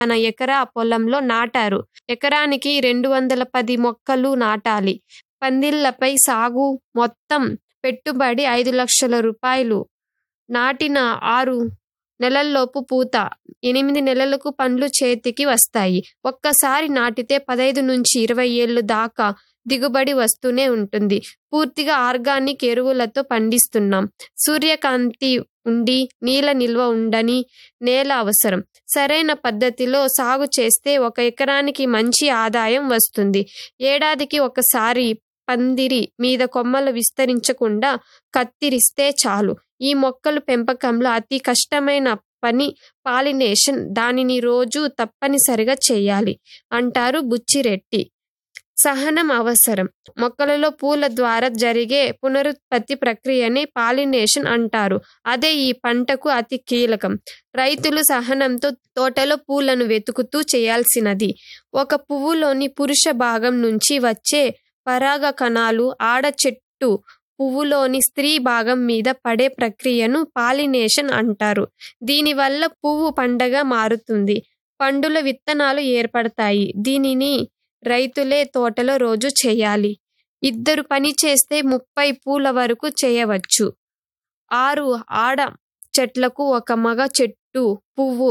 తన ఎకరా పొలంలో నాటారు ఎకరానికి రెండు వందల పది మొక్కలు నాటాలి పందిళ్లపై సాగు మొత్తం పెట్టుబడి ఐదు లక్షల రూపాయలు నాటిన ఆరు నెలల్లోపు పూత ఎనిమిది నెలలకు పండ్లు చేతికి వస్తాయి ఒక్కసారి నాటితే పదైదు నుంచి ఇరవై ఏళ్ళు దాకా దిగుబడి వస్తూనే ఉంటుంది పూర్తిగా ఆర్గానిక్ ఎరువులతో పండిస్తున్నాం సూర్యకాంతి ఉండి నీళ్ళ నిల్వ ఉండని నేల అవసరం సరైన పద్ధతిలో సాగు చేస్తే ఒక ఎకరానికి మంచి ఆదాయం వస్తుంది ఏడాదికి ఒకసారి పందిరి మీద కొమ్మలు విస్తరించకుండా కత్తిరిస్తే చాలు ఈ మొక్కలు పెంపకంలో అతి కష్టమైన పని పాలినేషన్ దానిని రోజు తప్పనిసరిగా చేయాలి అంటారు బుచ్చిరెడ్డి సహనం అవసరం మొక్కలలో పూల ద్వారా జరిగే పునరుత్పత్తి ప్రక్రియని పాలినేషన్ అంటారు అదే ఈ పంటకు అతి కీలకం రైతులు సహనంతో తోటలో పూలను వెతుకుతూ చేయాల్సినది ఒక పువ్వులోని పురుష భాగం నుంచి వచ్చే పరాగ కణాలు ఆడ చెట్టు పువ్వులోని స్త్రీ భాగం మీద పడే ప్రక్రియను పాలినేషన్ అంటారు దీనివల్ల పువ్వు పండగ మారుతుంది పండుల విత్తనాలు ఏర్పడతాయి దీనిని రైతులే తోటలో రోజు చేయాలి ఇద్దరు పని చేస్తే ముప్పై పూల వరకు చేయవచ్చు ఆరు ఆడ చెట్లకు ఒక మగ చెట్టు పువ్వు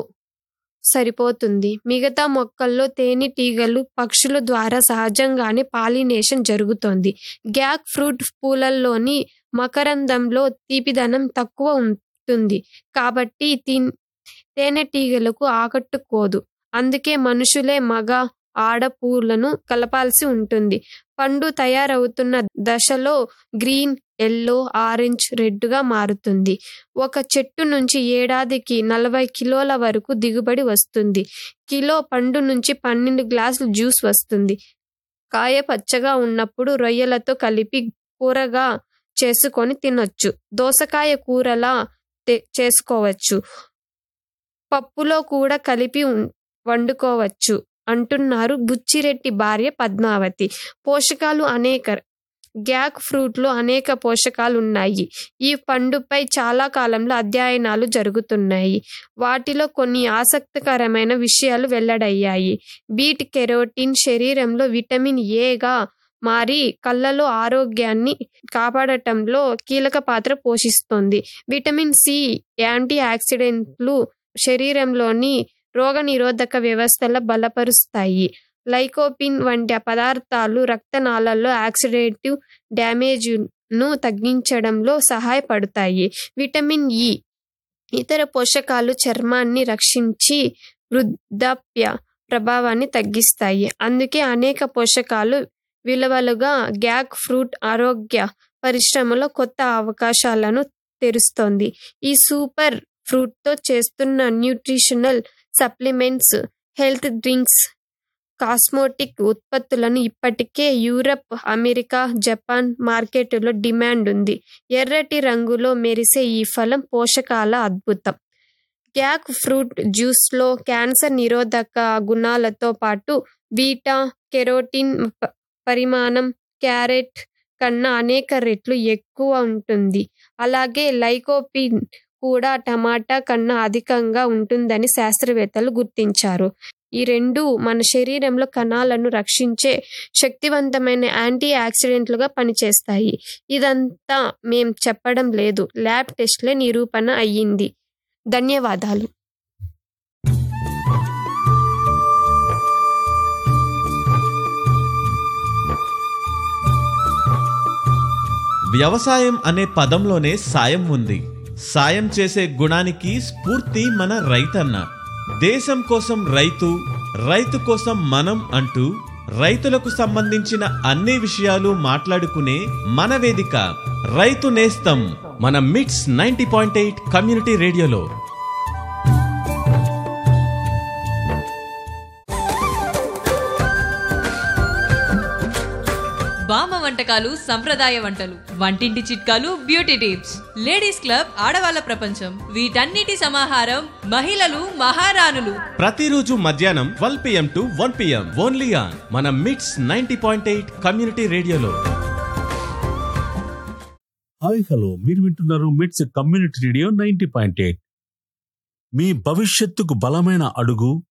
సరిపోతుంది మిగతా మొక్కల్లో తేనెటీగలు పక్షుల ద్వారా సహజంగానే పాలినేషన్ జరుగుతోంది గ్యాక్ ఫ్రూట్ పూలల్లోని మకరందంలో తీపిదనం తక్కువ ఉంటుంది కాబట్టి తీ- తేనెటీగలకు ఆకట్టుకోదు అందుకే మనుషులే మగ ఆడ పూలను కలపాల్సి ఉంటుంది పండు తయారవుతున్న దశలో గ్రీన్ ఎల్లో ఆరెంజ్ రెడ్గా మారుతుంది ఒక చెట్టు నుంచి ఏడాదికి నలభై కిలోల వరకు దిగుబడి వస్తుంది కిలో పండు నుంచి పన్నెండు గ్లాసులు జ్యూస్ వస్తుంది కాయ పచ్చగా ఉన్నప్పుడు రొయ్యలతో కలిపి కూరగా చేసుకొని తినొచ్చు దోసకాయ కూరలా తే- చేసుకోవచ్చు పప్పులో కూడా కలిపి ఉం- వండుకోవచ్చు అంటున్నారు బుచ్చిరెడ్డి భార్య పద్మావతి పోషకాలు అనేక గ్యాక్ ఫ్రూట్లో అనేక పోషకాలు ఉన్నాయి ఈ పండుపై చాలా కాలంలో అధ్యయనాలు జరుగుతున్నాయి వాటిలో కొన్ని ఆసక్తికరమైన విషయాలు వెల్లడయ్యాయి బీట్ కెరోటిన్ శరీరంలో విటమిన్ ఏగా మారి కళ్ళలో ఆరోగ్యాన్ని కాపాడటంలో కీలక పాత్ర పోషిస్తుంది విటమిన్ సి యాంటీ ఆక్సిడెంట్లు శరీరంలోని రోగనిరోధక వ్యవస్థల బలపరుస్తాయి లైకోపిన్ వంటి పదార్థాలు రక్తనాళాల్లో ఆక్సిడేటివ్ డ్యామేజ్ను తగ్గించడంలో సహాయపడతాయి విటమిన్ ఇ ఇతర పోషకాలు చర్మాన్ని రక్షించి వృద్ధాప్య ప్రభావాన్ని తగ్గిస్తాయి అందుకే అనేక పోషకాలు విలువలుగా గ్యాక్ ఫ్రూట్ ఆరోగ్య పరిశ్రమలో కొత్త అవకాశాలను తెరుస్తోంది ఈ సూపర్ ఫ్రూట్తో చేస్తున్న nutritional supplements health drinks cosmetic ఉత్పత్తులను ఇప్పటికే యూరప్ అమెరికా జపాన్ మార్కెట్లో డిమాండ్ ఉంది ఎర్రటి రంగులో మెరిసే ఈ ఫలం పోషకాల అద్భుతం గ్యాక్ ఫ్రూట్ జ్యూస్లో క్యాన్సర్ నిరోధక గుణాలతో పాటు బీటా కెరోటిన్ ప- పరిమాణం క్యారెట్ కన్నా అనేక రెట్లు ఎక్కువ ఉంటుంది అలాగే లైకోపిన్ కూడా టమాటా కన్నా అధికంగా ఉంటుందని శాస్త్రవేత్తలు గుర్తించారు ఈ రెండు మన శరీరంలో కణాలను రక్షించే శక్తివంతమైన యాంటీ ఆక్సిడెంట్లుగా పనిచేస్తాయి ఇదంతా మేం చెప్పడం లేదు ల్యాబ్ టెస్ట్లే నిరూపణ అయ్యింది ధన్యవాదాలు వ్యవసాయం అనే పదంలోనే సాయం ఉంది సాయం చేసే గుణానికి స్ఫూర్తి మన రైతన్న దేశం కోసం రైతు రైతు కోసం మనం అంటూ రైతులకు సంబంధించిన అన్ని విషయాలు మాట్లాడుకునే మన వేదిక రైతు నేస్తం మన MITS ninety point eight community రేడియోలో బామ్మ వంటకాలు సంప్రదాయ వంటలు వంటింటి చిట్కాలు బ్యూటీ టిప్స్ లేడీస్ క్లబ్ ఆడవాళ్ళ ప్రపంచం వీటన్నిటి సమాహారం మహిళలు మహారాణులు ప్రతిరోజు మధ్యాహ్నం twelve PM to one PM only on మన MITS ninety point eight community రేడియోలో హాయ్ హలో మీరు వింటున్నారు MITS community radio ninety point eight మీ భవిష్యత్తుకు బలమైన అడుగు